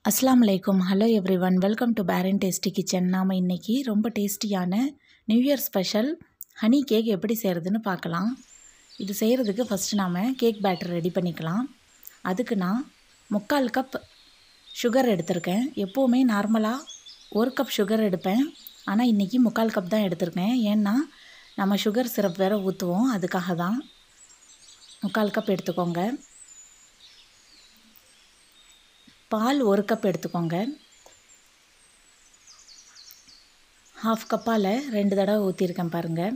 அஸ்ஸலாமு அலைக்கும் hello everyone welcome to Bahrain tasty kitchen நாம் இன்றைக்கி ரொம்ப டேஸ்டியான new year special honey cake எப்படி செய்கிறதுன்னு பார்க்கலாம் இது செய்கிறதுக்கு ஃபஸ்ட்டு நாம் கேக் பேட்டர் ரெடி பண்ணிக்கலாம் அதுக்கு நான் முக்கால் கப் சுகர் எடுத்திருக்கேன் எப்போவுமே நார்மலாக ஒரு கப் சுகர் எடுப்பேன் ஆனால் இன்றைக்கி முக்கால் கப் தான் எடுத்திருக்கேன் ஏன்னா நம்ம சுகர் சிரப் வேறு ஊற்றுவோம் அதுக்காக தான் முக்கால் கப் எடுத்துக்கோங்க பால் ஒரு கப் எடுத்துக்கோங்க ஹாஃப் கப்பால் ரெண்டு தடவை ஊற்றிருக்கேன் பாருங்கள்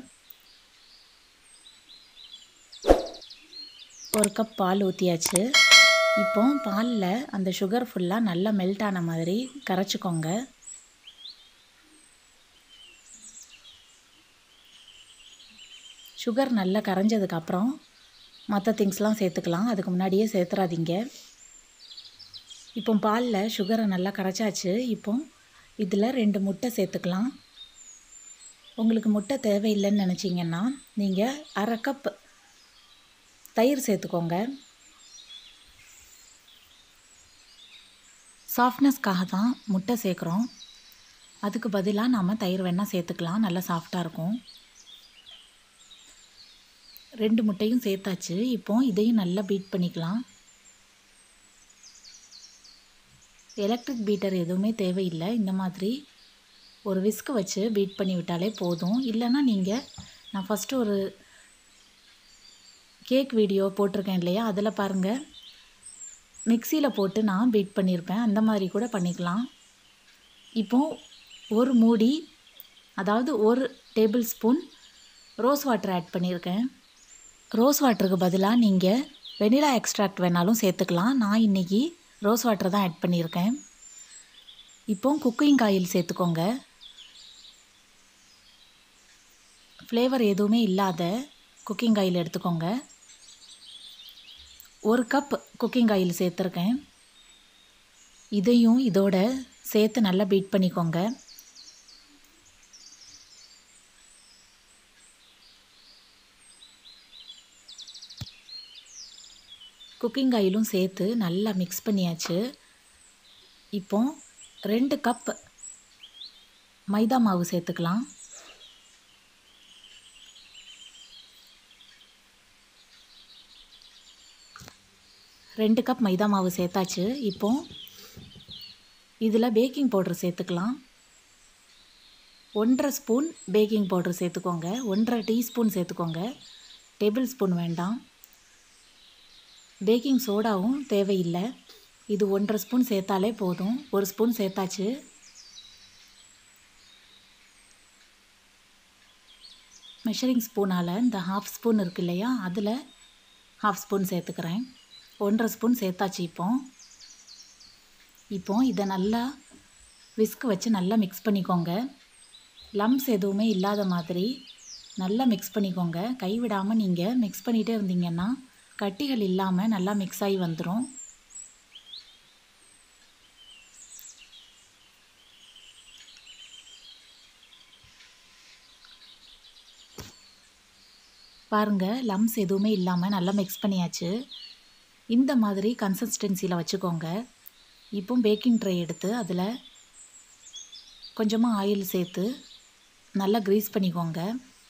ஒரு கப் பால் ஊற்றியாச்சு இப்போ பாலில் அந்த சுகர் ஃபுல்லாக நல்லா மெல்ட் ஆன மாதிரி கரைச்சிக்கோங்க சுகர் நல்லா கரைஞ்சதுக்கப்புறம் மற்ற திங்ஸ்லாம் சேர்த்துக்கலாம் அதுக்கு முன்னாடியே சேர்த்துறாதீங்க இப்போ பாலில் சுகரை நல்லா கரைச்சாச்சு இப்போ இதில் ரெண்டு முட்டை சேர்த்துக்கலாம் உங்களுக்கு முட்டை தேவையில்லைன்னு நினச்சிங்கன்னா நீங்கள் அரை கப் தயிர் சேர்த்துக்கோங்க சாஃப்ட்னஸ்க்காக தான் முட்டை சேர்க்குறோம் அதுக்கு பதிலாக நாம் தயிர் வேணால் சேர்த்துக்கலாம் நல்லா சாஃப்டாக இருக்கும் ரெண்டு முட்டையும் சேர்த்தாச்சு இப்போ இதையும் நல்லா பீட் பண்ணிக்கலாம் எலக்ட்ரிக் பீட்டர் எதுவுமே தேவையில்லை இந்த மாதிரி ஒரு விஸ்க்கு வச்சு பீட் பண்ணி விட்டாலே போதும் இல்லைன்னா நீங்கள் நான் ஃபஸ்ட்டு ஒரு கேக் வீடியோ போட்டிருக்கேன் இல்லையா அதில் பாருங்கள் மிக்சியில் போட்டு நான் பீட் பண்ணியிருப்பேன் அந்த மாதிரி கூட பண்ணிக்கலாம் இப்போது ஒரு மூடி அதாவது ஒரு tablespoon rose water add பண்ணியிருக்கேன் ரோஸ் வாட்டருக்கு பதிலாக நீங்கள் வெனிலா எக்ஸ்ட்ராக்ட் வேணாலும் சேர்த்துக்கலாம் நான் இன்றைக்கி ரோஸ் வாட்டர் தான் ஆட் பண்ணியிருக்கேன் இப்போ குக்கிங் ஆயில் சேர்த்துக்கோங்க ஃப்ளேவர் எதுவுமே இல்லாத குக்கிங் ஆயில் எடுத்துக்கோங்க ஒரு கப் குக்கிங் ஆயில் சேர்த்துருக்கேன் இதையும் இதோட சேர்த்து நல்லா பீட் பண்ணிக்கோங்க குக்கிங் ஆயிலும் சேர்த்து நல்லா மிக்ஸ் பண்ணியாச்சு இப்போ ரெண்டு கப் மைதா மாவு சேர்த்துக்கலாம் ரெண்டு கப் மைதா மாவு சேர்த்தாச்சு இப்போ இதில் பேக்கிங் பவுடர் சேர்த்துக்கலாம் ஒன்றரை ஸ்பூன் பேக்கிங் பவுடர் சேர்த்துக்கோங்க ஒன்றரை டீஸ்பூன் சேர்த்துக்கோங்க டேபிள் ஸ்பூன் வேண்டாம் பேக்கிங் சோடாவும் தேவையில்லை இது ஒன்றரை ஸ்பூன் சேர்த்தாலே போதும் ஒரு ஸ்பூன் சேர்த்தாச்சு மெஷரிங் ஸ்பூனால் இந்த ஹாஃப் ஸ்பூன் இருக்கு இல்லையா அதில் ஹாஃப் ஸ்பூன் சேர்த்துக்கிறேன் ஒன்றரை ஸ்பூன் சேர்த்தாச்சு இப்போ இப்போ இதை நல்லா விஸ்க் வச்சு நல்லா மிக்ஸ் பண்ணிக்கோங்க லம்ஸ் எதுவுமே இல்லாத மாதிரி நல்லா மிக்ஸ் பண்ணிக்கோங்க கைவிடாமல் நீங்கள் மிக்ஸ் பண்ணிகிட்டே இருந்தீங்கன்னா கட்டிகள் இல்லாமல் நல்லா மிக்ஸ் ஆகி வந்துடும் பாருங்கள் லம்ஸ் எதுவுமே இல்லாமல் நல்லா மிக்ஸ் பண்ணியாச்சு இந்த மாதிரி கன்சிஸ்டன்சியில் வச்சுக்கோங்க இப்போ பேக்கிங் ட்ரை எடுத்து அதில் கொஞ்சமாக ஆயில் சேர்த்து நல்லா க்ரீஸ் பண்ணிக்கோங்க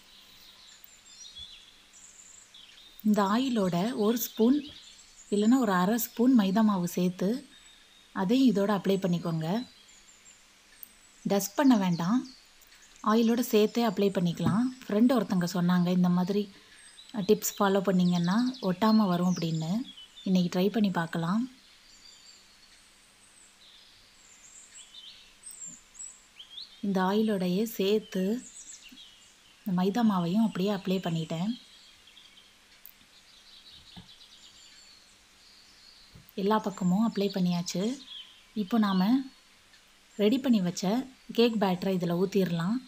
இந்த ஆயிலோட ஒரு ஸ்பூன் இல்லைன்னா ஒரு அரை ஸ்பூன் மைதா மாவு சேர்த்து அதையும் இதோட அப்ளை பண்ணிக்கோங்க டஸ்ட் பண்ண வேண்டாம் ஆயிலோட சேர்த்தே அப்ளை பண்ணிக்கலாம் ஃப்ரெண்டு ஒருத்தங்க சொன்னாங்க இந்த மாதிரி டிப்ஸ் ஃபாலோ பண்ணிங்கன்னா ஒட்டாமல் வரும் அப்படின்னு இன்றைக்கி ட்ரை பண்ணி பார்க்கலாம் இந்த ஆயிலோடையே சேர்த்து இந்த மைதா மாவையும் அப்படியே அப்ளை பண்ணிட்டேன் எல்லா பக்கமும் அப்ளை பண்ணியாச்சு இப்போ நாம் ரெடி பண்ணி வச்ச கேக் பேட்டரை இதில் ஊற்றிடலாம்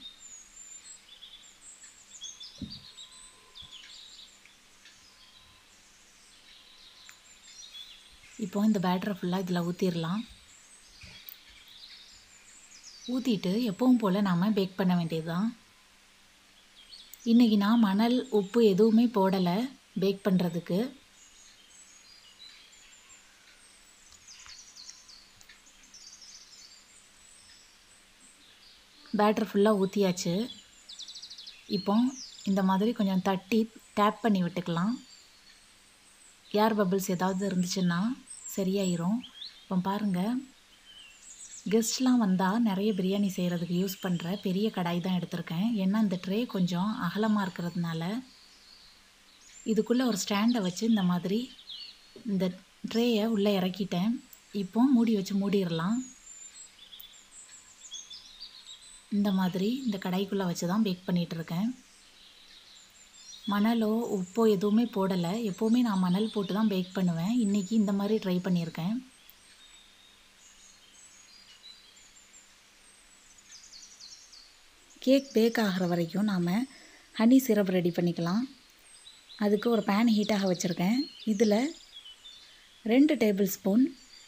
இப்போ இந்த பேட்டரை ஃபுல்லாக இதில் ஊற்றிடலாம் ஊற்றிட்டு எப்பவும் போல் நாம் பேக் பண்ண வேண்டியது தான் இன்றைக்கி நான் மணல் உப்பு எதுவுமே போடலை பேக் பண்ணுறதுக்கு பேட்டர் ஃபுல்லாக ஊற்றியாச்சு இப்போ இந்த மாதிரி கொஞ்சம் தட்டி டேப் பண்ணி விட்டுக்கலாம் ஏர் பபிள்ஸ் ஏதாவது இருந்துச்சுன்னா சரியாயிரும் இப்போ பாருங்கள் கெஸ்ட்லாம் வந்தால் நிறைய பிரியாணி செய்கிறதுக்கு யூஸ் பண்ணுற பெரிய கடாய் தான் எடுத்திருக்கேன் ஏன்னா இந்த ட்ரே கொஞ்சம் அகலமாக இருக்கிறதுனால இதுக்குள்ளே ஒரு ஸ்டாண்டை வச்சு இந்த மாதிரி இந்த ட்ரேயை உள்ளே இறக்கிட்டேன் இப்போ மூடி வச்சு மூடிடலாம் இந்த மாதிரி இந்த கடாய்க்குள்ளே வச்சு தான் பேக் பண்ணிகிட்ருக்கேன் மணலோ உப்போ எதுவுமே போடலை எப்போவுமே நான் மணல் போட்டு தான் பேக் பண்ணுவேன் இன்றைக்கி இந்த மாதிரி ட்ரை பண்ணியிருக்கேன் கேக் பேக் ஆகிற வரைக்கும் நாம் ஹனி சிரப் ரெடி பண்ணிக்கலாம் அதுக்கு ஒரு பேன் ஹீட்டாக வச்சுருக்கேன் இதில் ரெண்டு டேபிள் ஸ்பூன்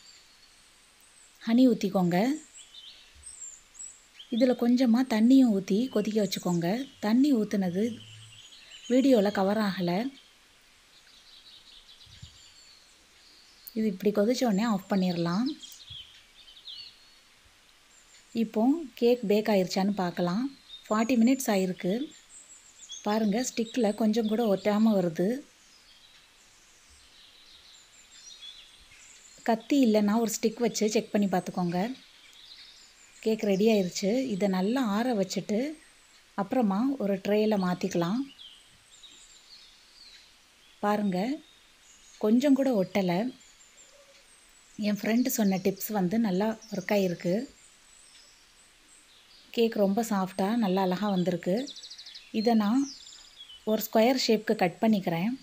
ஹனி ஊற்றிக்கோங்க இதில் கொஞ்சமாக தண்ணியும் ஊற்றி கொதிக்க வச்சுக்கோங்க தண்ணி ஊற்றுனது வீடியோவில் கவர் ஆகலை இது இப்படி கொதிச்ச உடனே ஆஃப் பண்ணிடலாம் இப்போ கேக் பேக் ஆயிருச்சான்னு பார்க்கலாம் ஃபார்ட்டி மினிட்ஸ் ஆகிருக்கு பாருங்கள் ஸ்டிக்கில் கொஞ்சம் கூட ஒட்டாமல் வருது கத்தி இல்லைன்னா ஒரு ஸ்டிக் வச்சு செக் பண்ணி பார்த்துக்கோங்க கேக் ரெடி ஆயிருச்சு இதை நல்லா ஆற வச்சுட்டு அப்புறமா ஒரு ட்ரேயில் மாற்றிக்கலாம் பாருங்கள் கொஞ்சம் கூட ஒட்டலை என் ஃப்ரெண்டு சொன்ன டிப்ஸ் வந்து நல்லா ஒர்க் ஆகிருக்கு கேக் ரொம்ப சாஃப்டாக நல்லா அழகாக வந்திருக்கு இதை நான் ஒரு ஸ்கொயர் ஷேப்க்கு கட் பண்ணிக்கிறேன்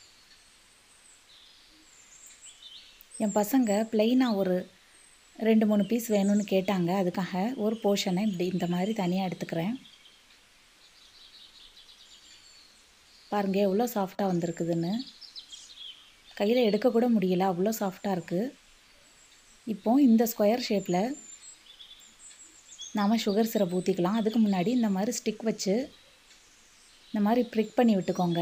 என் பசங்க ப்ளெயினாக ஒரு ரெண்டு மூணு பீஸ் வேணும்னு கேட்டாங்க அதுக்காக ஒரு போர்ஷனை இப்படி இந்த மாதிரி தனியாக எடுத்துக்கிறேன் பாருங்கள் எவ்வளோ சாஃப்டாக வந்திருக்குதுன்னு கையில் எடுக்கக்கூட முடியல அவ்வளோ சாஃப்டாக இருக்குது இப்போ இந்த ஸ்கொயர் ஷேப்பில் நாம் சுகர் சிரப் ஊற்றிக்கலாம் அதுக்கு முன்னாடி இந்த மாதிரி ஸ்டிக் வச்சு இந்த மாதிரி ப்ரிக் பண்ணி விட்டுக்கோங்க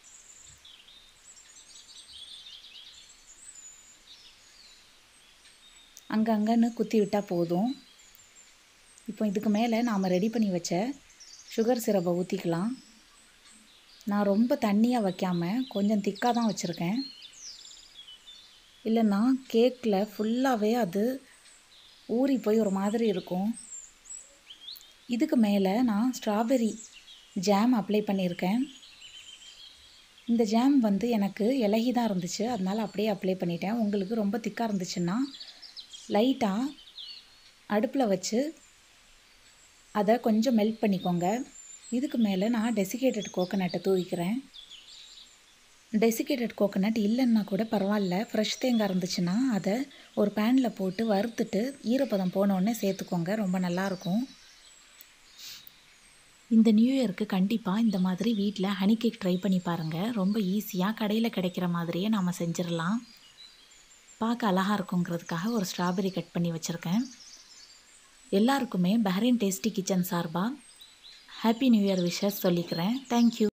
அங்கங்கன்னு குத்தி விட்டால் போதும் இப்போ இதுக்கு மேலே நாம் ரெடி பண்ணி வச்ச சுகர் சிரப்பை ஊற்றிக்கலாம் நான் ரொம்ப தண்ணியாக வைக்காமல் கொஞ்சம் திக்காக தான் வச்சுருக்கேன் இல்லைன்னா கேக்கில் ஃபுல்லாகவே அது ஊறி போய் ஒரு மாதிரி இருக்கும் இதுக்கு மேலே நான் ஸ்ட்ராபெரி ஜாம் அப்ளை பண்ணியிருக்கேன் இந்த ஜாம் வந்து எனக்கு இலகி தான் இருந்துச்சு அதனால் அப்படியே அப்ளை பண்ணிட்டேன் உங்களுக்கு ரொம்ப திக்காக இருந்துச்சுன்னா லைட்டாக அடுப்பில் வச்சு அதை கொஞ்சம் மெல்ட் பண்ணிக்கோங்க இதுக்கு மேலே நான் டெசிகேட்டட் கோகோனட்டை தூவிக்கிறேன் டெசிகேட்டட் கோகோனட் இல்லைன்னா கூட பரவாயில்ல ஃப்ரெஷ் தேங்காய் இருந்துச்சுன்னா அதை ஒரு பேனில் போட்டு வறுத்துட்டு ஈரப்பதம் போனோடனே சேர்த்துக்கோங்க ரொம்ப நல்லாயிருக்கும் இந்த நியூ இயருக்கு கண்டிப்பாக இந்த மாதிரி வீட்டில் ஹனி கேக் ட்ரை பண்ணி பாருங்கள் ரொம்ப ஈஸியாக கடையில் கிடைக்கிற மாதிரியே நாம் செஞ்சிடலாம் பார்க்க அழகாக இருக்குங்கிறதுக்காக ஒரு ஸ்ட்ராபெரி கட் பண்ணி வச்சுருக்கேன் எல்லாருக்குமே பஹ்ரைன் டேஸ்டி கிச்சன் சார்பாக ஹாப்பி நியூ இயர் விஷஸ் சொல்லிக்கிறேன் தேங்க்யூ